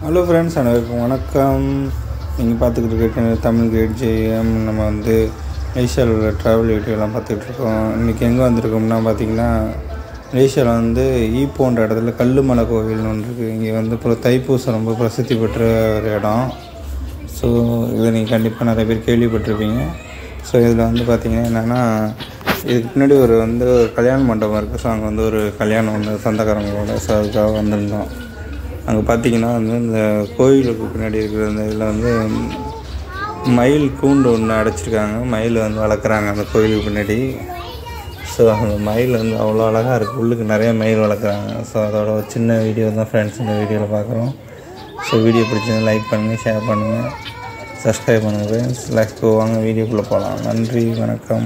Hello friends அனைவருக்கும் வணக்கம் நீங்கள் பார்த்துக்கிட்டு இருக்க தமிழ் கேட் ஜேஎம் நம்ம வந்து மலேசியாவில் உள்ள ட்ராவல் வீடியோலாம் பார்த்துக்கிட்டு இருக்கோம் இன்றைக்கி எங்கே வந்திருக்கோம்னா பார்த்தீங்கன்னா மலேசியாவில் வந்து ஈப்போன்ற இடத்துல கல்லுமலை கோவில்னு ஒன்று இருக்குது இங்கே வந்து இப்போ தைப்பூசம் ரொம்ப பிரசித்தி பெற்ற ஒரு இடம் ஸோ இதை நீங்கள் கண்டிப்பாக நிறைய பேர் கேள்விப்பட்டிருப்பீங்க ஸோ இதில் வந்து பார்த்தீங்கன்னா என்னென்னா இதுக்கு பின்னாடி ஒரு வந்து ஒரு கல்யாண மண்டபம் இருக்குது ஸோ அங்கே வந்து ஒரு கல்யாணம் வந்து சொந்தக்காரங்களோட ஸோ அதுக்காக வந்திருந்தோம் அங்கே பார்த்தீங்கன்னா வந்து இந்த கோயிலுக்கு பின்னாடி இருக்கிற அந்த இதில் வந்து மயில் கூண்டு ஒன்று அடைச்சிருக்காங்க மயில் வந்து வளர்க்குறாங்க அந்த கோயிலுக்கு பின்னாடி ஸோ அந்த மயில் வந்து அவ்வளோ அழகாக இருக்குது உள்ளுக்கு நிறைய மயில் வளர்க்குறாங்க ஸோ அதோட ஒரு சின்ன வீடியோ தான் ஃப்ரெண்ட்ஸ் இந்த வீடியோவில் பார்க்குறோம் ஸோ வீடியோ பிடிச்சது லைக் பண்ணுங்கள் ஷேர் பண்ணுங்கள் சப்ஸ்கிரைப் பண்ணுங்கள் ஃப்ரெண்ட்ஸ் லைக் வாங்க வீடியோக்குள்ளே போகலாம் நன்றி வணக்கம்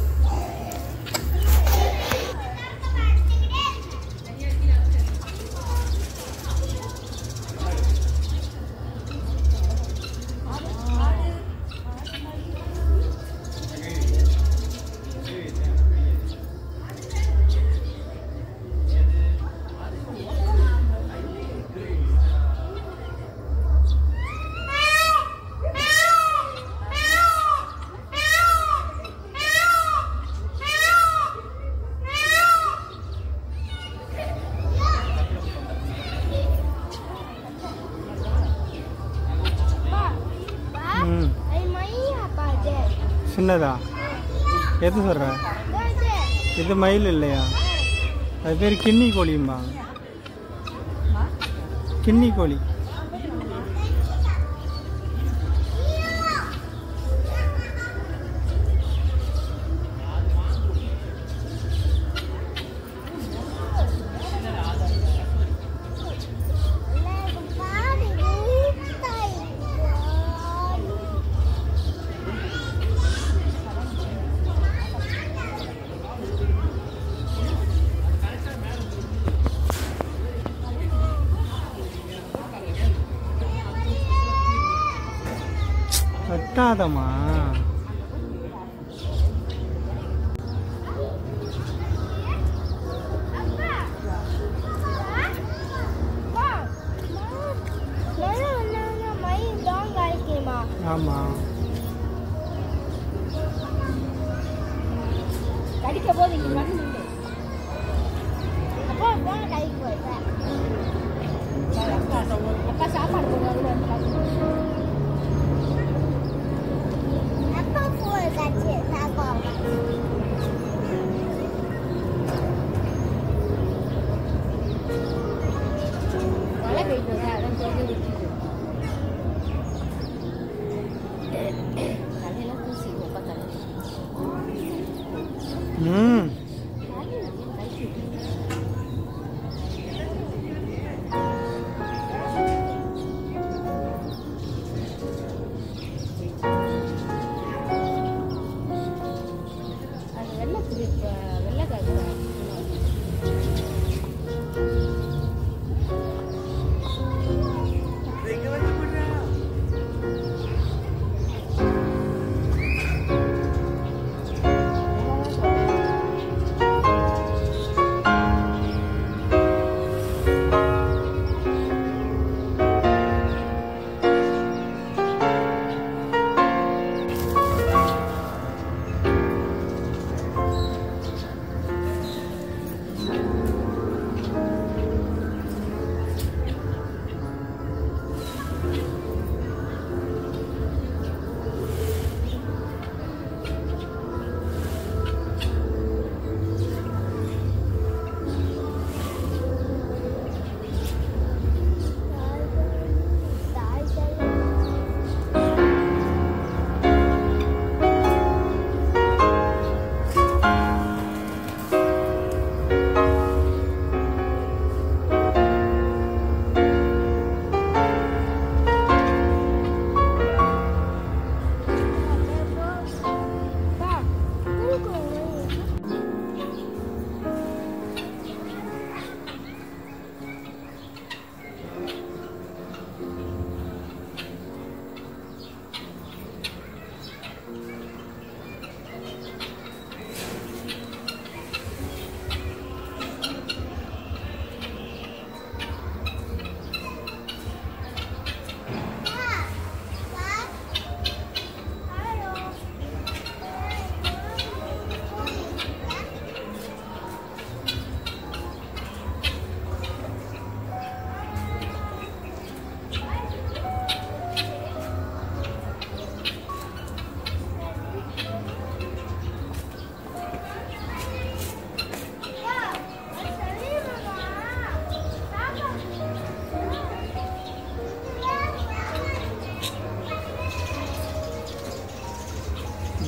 ம் Ay, maya apa aja? சின்னதா எது சொல்கிற Aja. இது மயில் இல்லையா அது பேர் கிண்ணி கோழிம்பாங்க கிண்ணி கோழி வெட்டாதம்மா ஆமாம் கடிக்க போது இங்க வந்து நில்லு. அப்பா போன கைக்கு போயிட்டேன் அப்பா சாப்பாடு போடுவாங்க அப்பா போய் கட்சி சாப்பாடு மழை பெய்யுது அதான் தோண்டி விட்டுது தலையெல்லாம் பூசி உப்பா தலை ம்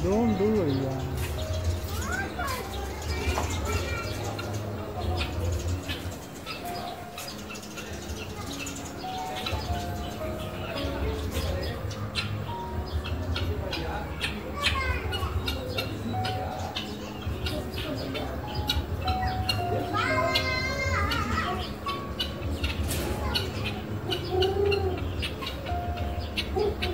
டோன்ட் டூ ஐயா Thank